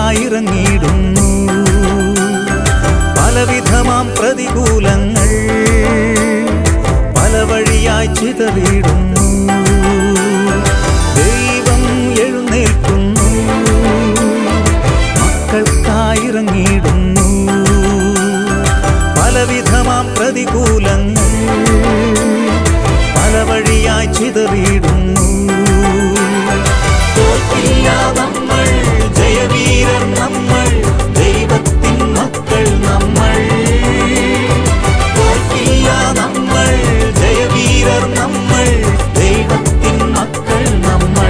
മക്കൾക്കായിറങ്ങിയിടുന്നു പലവിധമാം പ്രതികൂലങ്ങൾ പല വഴിയായി ചിതറിയിടുന്നു ദൈവം എഴുന്നേൽക്കുന്നു മക്കൾക്കായിറങ്ങിയിടുന്നു പലവിധമാം പ്രതികൂലങ്ങൾ പല വഴിയായി ചിതറിയിടുന്നു തോൽക്കില്ല നമ്മൾ ജയവീരർ നമ്മൾ ദൈവത്തിൻ മക്കൾ നമ്മൾ തോൽക്കില്ല നമ്മൾ ജയവീരർ നമ്മൾ ദൈവത്തിൻ മക്കൾ നമ്മൾ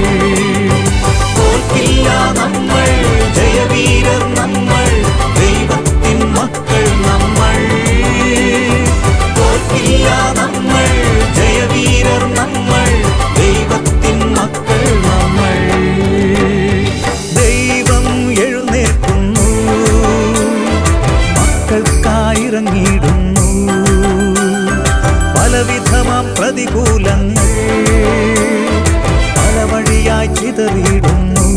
തോൽക്കില്ല നമ്മൾ ജയവീരർ നമ്മൾ ദൈവത്തിൻ മക്കൾ നമ്മൾ തോൽക്കില്ല നമ്മൾ ജയവീരർ നമ്മൾ ദൈവത്തിൻ മക്കൾ നമ്മൾ ദൈവം എഴുന്നേൽക്കുന്നു മക്കൾക്കായിറങ്ങിയിടുന്നു പലവിധമാം പ്രതികൂലങ്ങൾ പല വഴിയായി ചിതറിയിടുന്നു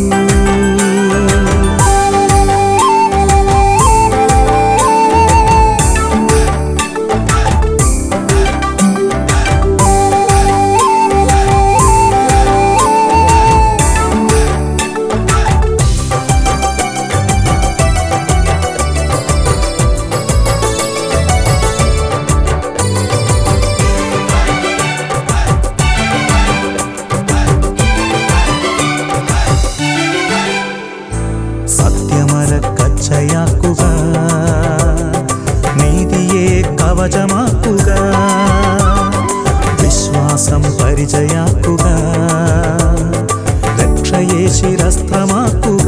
സത്യമര കച്ചയാക്കുക നീതിയെ കവചമാക്കുക വിശ്വാസം പരിചയാക്കുക രക്ഷയെ ശിരസ്ത്രമാക്കുക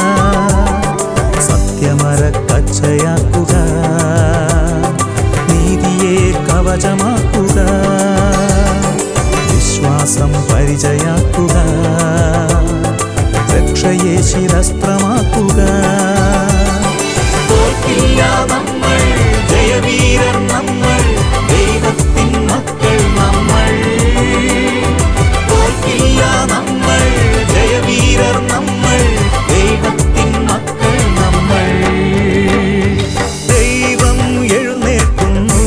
സത്യമര കച്ചയാക്കുക നീതിയെ കവചമാക്കുക വിശ്വാസം പരിചയാക്കുക രക്ഷയെ ശിരസ്ത്രമാക്കുക തോൽക്കില്ല നമ്മൾ ജയവീരർ നമ്മൾ ദൈവത്തിൻ മക്കൾ നമ്മൾ തോൽക്കില്ല നമ്മൾ ജയവീരർ നമ്മൾ ദൈവത്തിൻ മക്കൾ നമ്മൾ ദൈവം എഴുന്നേൽക്കുന്നു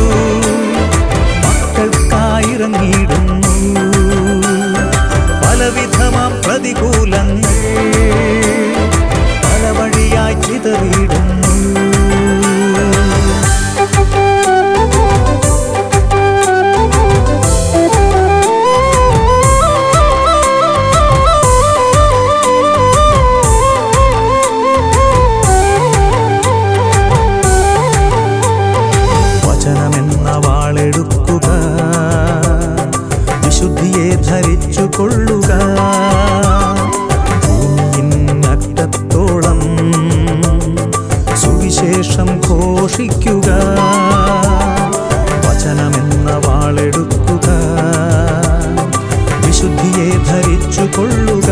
മക്കൾക്കായിറങ്ങിയിടുന്നു പലവിധമാം പ്രതികൂലങ്ങൾ പല വഴിയായി ചിതറിയിടുന്നു വചനമെന്ന വാളെടുക്കുക വിശുദ്ധിയെ ധരിച്ചു കൊള്ളുക ഭൂമിയിൻ അറ്റത്തോളം സുവിശേഷം ഘോഷിക്കുക വചനമെന്ന വാളെടുക്കുക വിശുദ്ധിയെ ധരിച്ചു കൊള്ളുക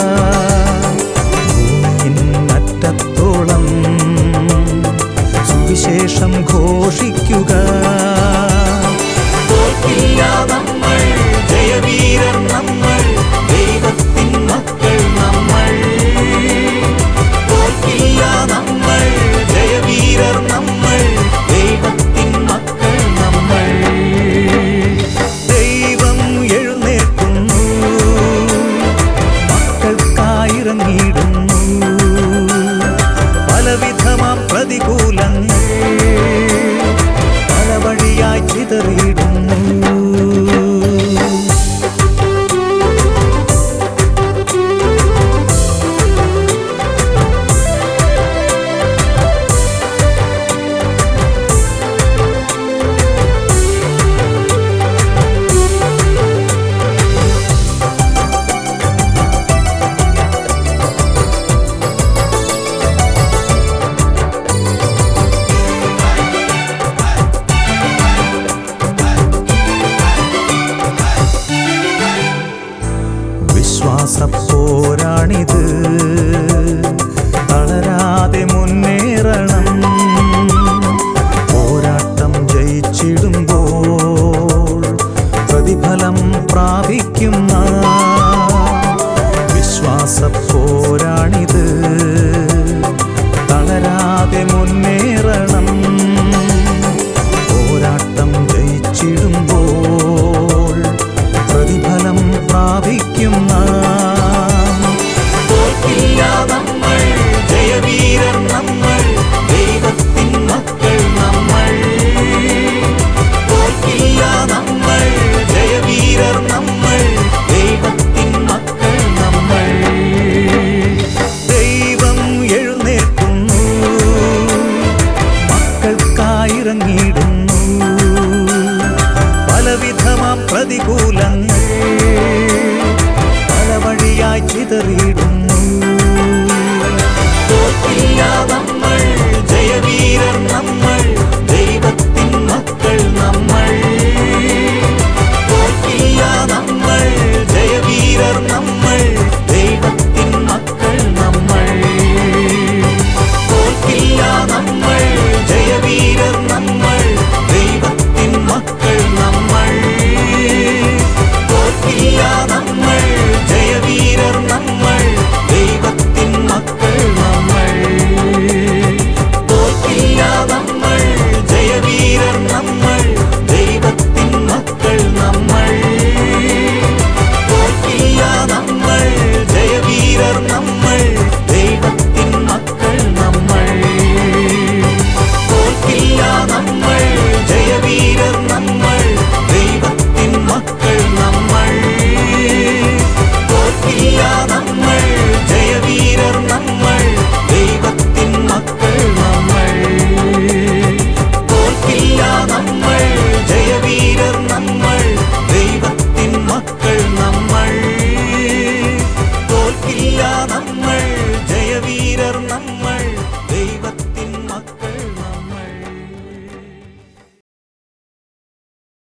ഭൂമിയിൻ അറ്റത്തോളം സുവിശേഷം ഘോഷിക്കുക തോൽക്കില്ല നമ്മൾ